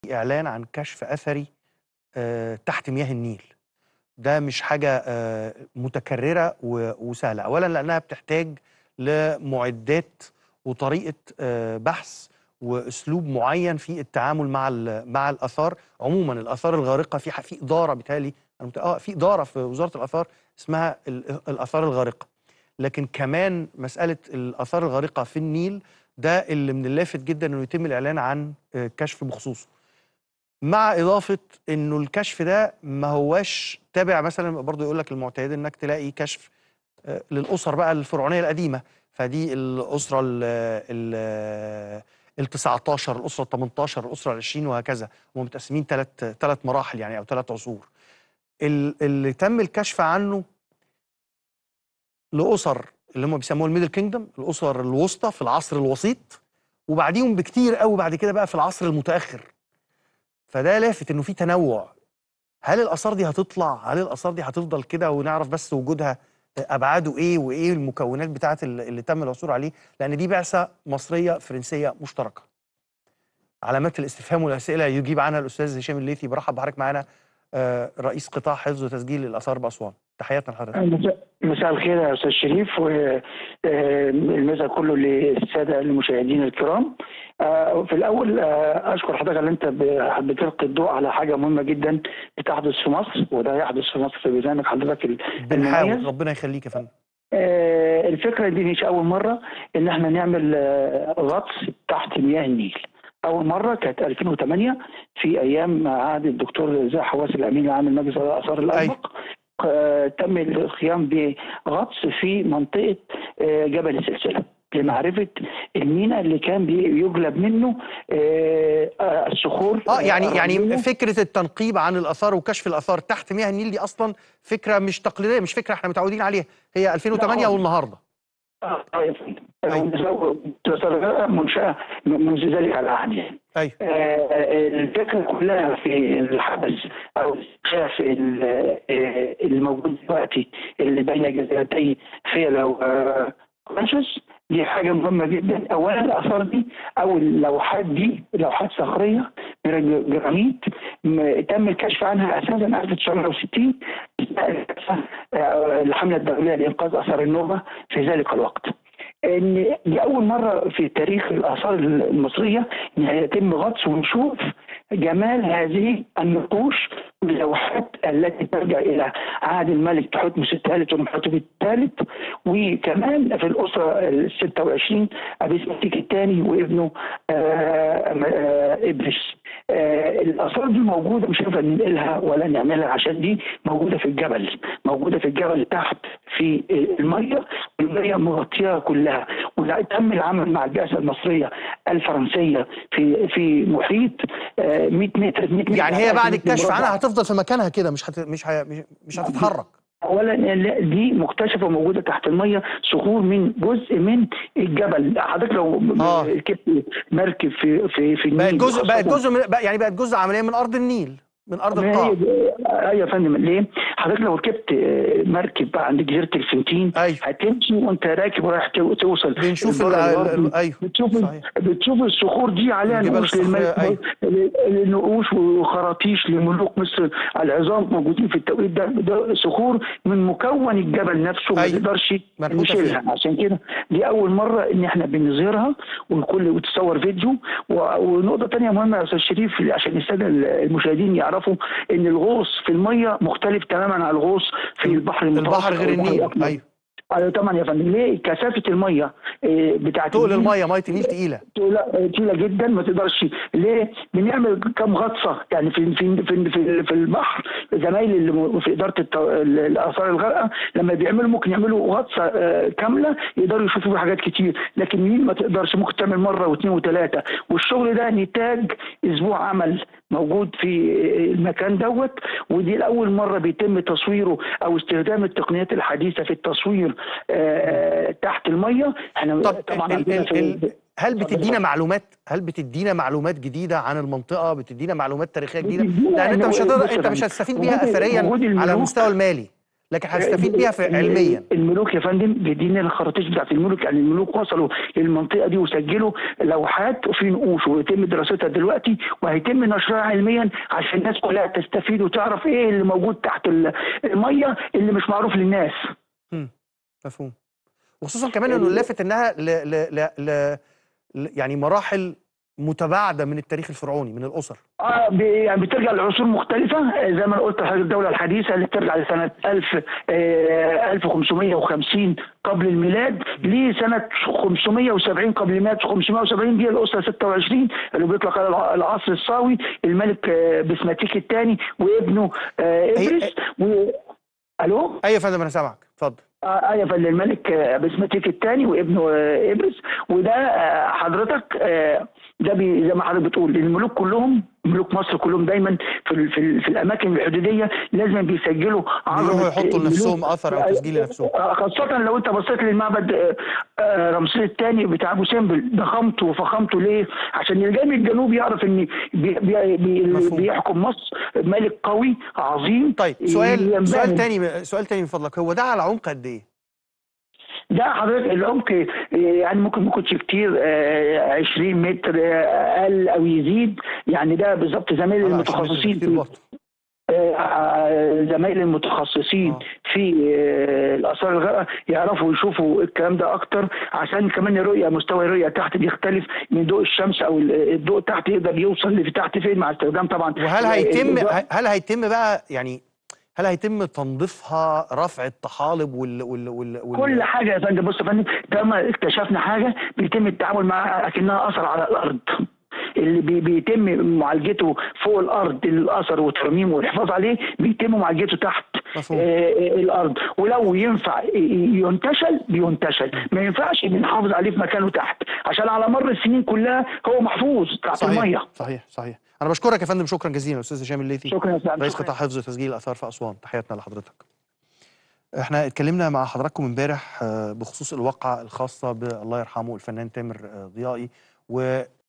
إعلان عن كشف أثري آه، تحت مياه النيل ده مش حاجة آه، متكررة و- وسهلة أولا لأنها بتحتاج لمعدات وطريقة آه، بحث وأسلوب معين في التعامل مع ال- مع الآثار عموما الآثار الغارقة في ح- في إدارة بالتالي أنا مت- اه في إدارة في وزارة الآثار اسمها ال- الآثار الغارقة لكن كمان مسألة الآثار الغارقة في النيل ده اللي من اللافت جدا انه يتم الاعلان عن آه، كشف بخصوصه مع اضافه انه الكشف ده ما هواش تابع مثلا برضه يقول لك المعتاد انك تلاقي كشف آه، للاسر بقى الفرعونيه القديمه فدي الاسره ال ال ال 19 الاسره ال 18 الاسره ال 20 وهكذا هم متقسمين ثلاث ثلاث مراحل يعني او ثلاث عصور ال- اللي تم الكشف عنه لاسر اللي هم بيسموها الميدل كينجدم الاسر الوسطى في العصر الوسيط وبعديهم بكتير قوي بعد كده بقى في العصر المتاخر فده لافت انه في تنوع هل الاثار دي هتطلع هل الاثار دي هتفضل كده ونعرف بس وجودها ابعاده ايه وايه المكونات بتاعه اللي اللي تم العثور عليه لان دي بعثه مصريه فرنسيه مشتركه علامات الاستفهام والاسئله يجيب عنها الاستاذ هشام الليثي برحب بحضرتك معانا آه، رئيس قطاع حفظ وتسجيل الاثار باسوان تحياتنا لحضرتك مساء مساء الخير يا استاذ شريف والمساء كله للساده المشاهدين الكرام آه، في الاول آه، اشكر حضرتك ان انت ب- بتلقي الضوء على حاجه مهمه جدا بتحدث في مصر وده يحدث في مصر في برنامج حضرتك ال- بنحاول المميز ربنا يخليك يا فندم آه، الفكره دي مش اول مره ان احنا نعمل آه، غطس تحت مياه النيل اول مره كانت 2008 في ايام عهد الدكتور زاهي حواس الامين العام لمجلس الاثار الاسبق آه، تم القيام بغطس في منطقه آه، جبل السلسله لمعرفه الميناء اللي كان بي- يجلب منه آه، آه، الصخور اه يعني آه، يعني الرملية. فكره التنقيب عن الاثار وكشف الاثار تحت مياه النيل دي اصلا فكره مش تقليديه مش فكره احنا متعودين عليها هي 2008 لا. والنهارده اه آه، يا فندم أيوة. آه، منشاه منذ ذلك العهد يعني ايوه آه، الفكرة كلها في الحدث أو اكتشاف ال- آه، الموجود دلوقتي اللي بين جزيرتي فيلا وكونشس دي حاجة مهمة جدا أولا الآثار دي أو اللوحات دي لوحات صخرية من الجرانيت م- تم الكشف عنها أساسا 1960 آه، الحملة الدولية لإنقاذ آثار النوبة في ذلك الوقت. ان دي اول مره في تاريخ الاثار المصريه ان يتم غطس ونشوف جمال هذه النقوش واللوحات التي ترجع الى عهد الملك تحتمس الثالث ومحتب الثالث وكمان في الاسره ال 26 ابي سمتيك الثاني وابنه آه، آه، ابرس آه، الاثار دي موجوده مش هينفع ننقلها ولا نعملها عشان دي موجوده في الجبل موجوده في الجبل تحت في الميه الميه مغطياها كلها وتم العمل مع البعثه المصريه الفرنسيه في في محيط آه، 100 متر 100 متر يعني هي على بعد 100 الكشف مربع. عنها هتفضل في مكانها كده مش هت... مش ه... مش- مش هتتحرك اولا لا، دي مكتشفه موجوده تحت الميه صخور من جزء من الجبل حضرتك لو آه. ركبت مركب في في في بقت النيل جزء بقت وخاصة- جزء من بقى يعني بقت جزء عمليه من ارض النيل من ارض ما القاع هي ايوه يا فندم ليه؟ حضرتك لو ركبت آه، مركب بقى عند جزيره الفنتين أيوة. هتمشي وانت راكب ورايح تو- توصل بنشوف ال... البر ال... الغربي. ال... ايوه بتشوف صحيح. بتشوف الصخور دي عليها الجبال نقوش الصخرية، للملك نقوش وخراطيش لملوك مصر العظام موجودين في التوقيت ده ده صخور من مكون الجبل نفسه ما أيوة. تقدرش منحوتة نشيلها عشان كده دي اول مره ان احنا بنظهرها والكل وتصور فيديو و- ونقطه تانية مهمه يا استاذ شريف عشان الساده المشاهدين يعرفوا ان الغوص في الميه مختلف تماما عن الغوص في البحر المتوسط البحر غير أو البحر النيل الأحمر. ايوه ايوه طبعا يا فندم ليه كثافه الميه آه، بتاعت تقل النيل الميه ميه النيل تقيله لا تقيله جدا ما تقدرش ليه؟ بنعمل كم غطسه يعني في في في في, في البحر زمايلي اللي م- في اداره الت- ال- الاثار الغرقه لما بيعملوا ممكن يعملوا غطسه آه، كامله يقدروا يشوفوا فيها حاجات كتير لكن النيل ما تقدرش ممكن تعمل مره واثنين وثلاثه والشغل ده نتاج اسبوع عمل موجود في المكان دوت ودي لاول مره بيتم تصويره او استخدام التقنيات الحديثه في التصوير آه، تحت الميه احنا طب طبعا ال... عندنا ال... في ال... هل بتدينا معلومات هل بتدينا معلومات جديده عن المنطقه بتدينا معلومات تاريخيه جديده بتدينا لان انت مش يعني هتقدر بص يا انت مش فندم، هتستفيد وجود- بيها اثريا وجود على الملوك- المستوى المالي لكن هتستفيد بيها في علميا الملوك يا فندم بيدينا الخراطيش بتاعت الملوك يعني الملوك وصلوا للمنطقه دي وسجلوا لوحات وفي نقوش ويتم دراستها دلوقتي وهيتم نشرها علميا عشان الناس كلها تستفيد وتعرف ايه اللي موجود تحت ال- الميه اللي مش معروف للناس مم. مفهوم وخصوصا كمان انه لافت انها ل... ل... ل... ل... ل... يعني مراحل متباعده من التاريخ الفرعوني من الاسر اه ب- يعني بترجع لعصور مختلفة آه، زي ما انا قلت لحضرتك الدولة الحديثة اللي بترجع لسنة 1000 آه، 1550 قبل الميلاد لسنة 570 قبل الميلاد 570 دي الأسرة 26 اللي بيطلق على الع- العصر الصاوي الملك آه، بسماتيك الثاني وابنه آه، أي- إدريس و... ألو؟ ايوه يا فندم انا سامعك اتفضل آه ايوه فال الملك آه، بسمتيك الثاني وابنه آه، ابرس وده آه، حضرتك آه، ده بي زي ما حضرتك بتقول الملوك كلهم ملوك مصر كلهم دايما في ال- في, ال- في الاماكن الحدوديه لازم بيسجلوا عظمه بيروحوا يحطوا الملوك. لنفسهم اثر او تسجيل لنفسهم آه، خاصة لو انت بصيت للمعبد آه، آه، رمسيس الثاني بتاع ابو سمبل ضخامته وفخامته ليه؟ عشان اللي جاي من الجنوب يعرف ان بي بي بي مفهوم. بيحكم مصر ملك قوي عظيم طيب سؤال ينبغي- سؤال تاني سؤال تاني من فضلك هو ده على عمق قد ايه؟ ده حضرتك العمق آه، يعني ممكن ما يكونش كتير آه، 20 متر آه، اقل او يزيد يعني ده بالظبط زمايل على 20 متر المتخصصين كتير في برضه. آه، آه، زمايل المتخصصين آه. في آه، الاثار الغرقاء يعرفوا يشوفوا الكلام ده اكتر عشان كمان الرؤيه مستوى الرؤيه تحت بيختلف من ضوء الشمس او ال- الضوء تحت يقدر يوصل لتحت فين مع استخدام طبعا وهل هيتم الإضاءة. هل هيتم بقى يعني هل هيتم تنظيفها رفع الطحالب وال وال وال, وال... كل حاجه يا فندم بص يا فندم طالما اكتشفنا حاجه بيتم التعامل معها اكنها اثر على الارض اللي بي بيتم معالجته فوق الارض الاثر وترميمه والحفاظ عليه بيتم معالجته تحت مفهوم. آه آه، الارض ولو ينفع ي- ينتشل بينتشل ما ينفعش بنحافظ عليه في مكانه تحت عشان على مر السنين كلها هو محفوظ تحت صحيح الميه صحيح صحيح انا بشكرك يا فندم شكرا جزيلا استاذ هشام الليثي شكرا يا سعد رئيس شكراً. قطاع حفظ وتسجيل الاثار في اسوان تحياتنا لحضرتك احنا اتكلمنا مع حضراتكم امبارح آه، بخصوص الواقعه الخاصه بالله يرحمه الفنان تامر آه، ضيائي و